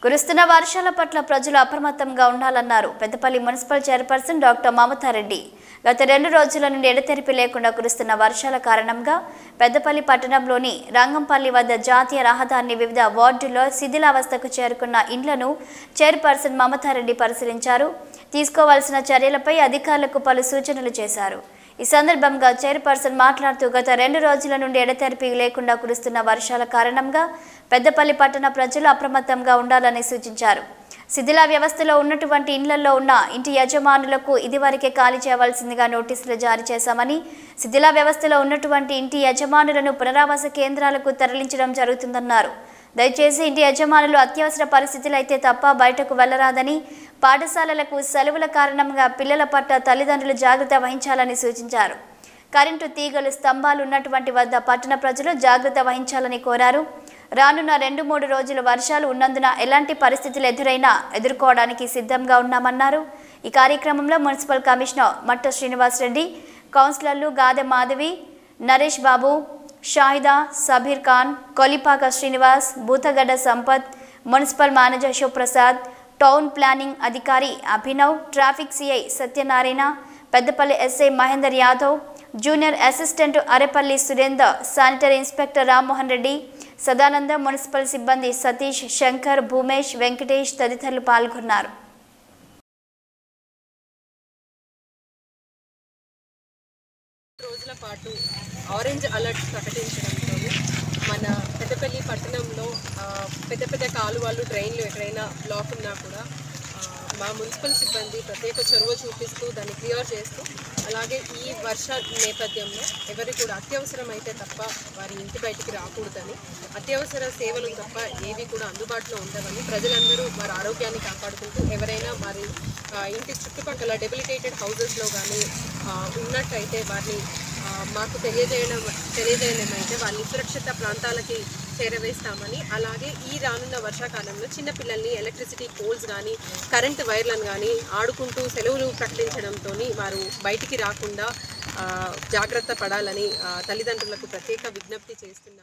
కురుస్తున్న వర్షాల పట్ల ప్రజలు అప్రమత్తంగా ఉండాలన్నారు Peddapalli municipal chairperson doctor Mamatha Reddy గత రెండు రోజుల నుండి ఎడతెరిపి లేకుండా కురుస్తున్న వర్షాల కారణంగా పెద్దపల్లి పట్టణంలోని రంగంపల్లి వద్ద జాతీయ రహదారిని వివిధ వార్డుల్లో శిథిలావస్థకు చేరుకున్న ఇండ్లను చైర్పర్సన్ మమతారెడ్డి పరిశీలించారు తీసుకోవాల్సిన చర్యలపై అధికారులకు పలు సూచనలు చేశారు ఈ సందర్భంగా చైర్పర్సన్ మాట్లాడుతూ గత రెండు రోజుల నుండి ఎడతెరిపి లేకుండా కురుస్తున్న వర్షాల కారణంగా పెద్దపల్లి పట్టణ ప్రజలు అప్రమత్తంగా ఉండాలని సూచించారు శిథిల వ్యవస్థలో ఉన్నటువంటి ఇండ్లలో ఉన్న ఇంటి యజమానులకు ఇదివరకే ఖాళీ చేయవలసిందిగా నోటీసులు జారీ చేశామని శిథిల వ్యవస్థలో ఉన్నటువంటి ఇంటి యజమానులను పునరావాస కేంద్రాలకు తరలించడం జరుగుతుందన్నారు దయచేసి ఇంటి యజమానులు అత్యవసర పరిస్థితులు అయితే తప్ప బయటకు వెళ్లరాదని పాఠశాలలకు సెలవుల కారణంగా పిల్లల పట్ల తల్లిదండ్రులు జాగ్రత్త వహించాలని సూచించారు కరెంటు తీగలు స్తంభాలు ఉన్నటువంటి వద్ద పట్టణ ప్రజలు జాగ్రత్త వహించాలని కోరారు రానున్న రెండు మూడు రోజులు వర్షాలు ఉన్నందున ఎలాంటి పరిస్థితులు ఎదురైనా ఎదుర్కోవడానికి సిద్ధంగా ఉన్నామన్నారు ఈ కార్యక్రమంలో మున్సిపల్ కమిషనర్ మట్ట శ్రీనివాసరెడ్డి కౌన్సిలర్లు Gade Madhavi Naresh Babu Shahida Sabir Khan Kolipaka Srinivas Bhoothagadda Sampath municipal manager Shivaprasad town planning అధికారి Abhinav traffic CI Satyanarayana Peddapalli SI Mahender Yadav junior assistant Arepalli Surender sanitary inspector Rammohan Reddy Sadananda municipal సిబ్బంది సతీష్ శంకర్ భూమేష్ వెంకటేష్ తదితరులు పాల్గొన్నారు రోజుల పాటు ఆరెంజ్ అలర్ట్ ప్రకటించడంతో మన పెద్దపల్లి పట్టణంలో ఆ, పెద్ద పెద్ద కాలువలు డ్రైన్లు ఎక్కడైనా బ్లాక్ ఉన్నా కూడా ఆ, మా మున్సిపల్ సిబ్బంది ప్రత్యేక చొరవ చూపిస్తూ దాన్ని క్లియర్ చేస్తూ అలాగే ఈ వర్ష నేపథ్యంలో ఎవరు కూడా అత్యవసరం అయితే తప్ప వారి ఇంటి బయటికి రాకూడదని అత్యవసర సేవలు తప్ప ఏవి కూడా అందుబాటులో ఉండవని ప్రజలందరూ వారి ఆరోగ్యాన్ని కాపాడుకుంటూ ఎవరైనా వారి ఆ, ఇంటి చుట్టుపక్కల డెబిలిటేటెడ్ హౌసెస్లో కానీ ఉన్నట్టయితే వారిని ఆ, మాకు తెలియజేయడం తెలియజేయడం అయితే వాళ్ళని సురక్షిత ప్రాంతాలకి చేరవేస్తామని అలాగే ఈ రానున్న వర్షాకాలంలో చిన్నపిల్లల్ని ఎలక్ట్రిసిటీ పోల్స్ కానీ కరెంటు వైర్లను కానీ ఆడుకుంటూ సెలవులు ప్రకటించడంతో వారు బయటికి రాకుండా ఆ, జాగ్రత్త పడాలని ఆ, తల్లిదండ్రులకు ప్రత్యేక విజ్ఞప్తి చేస్తున్నారు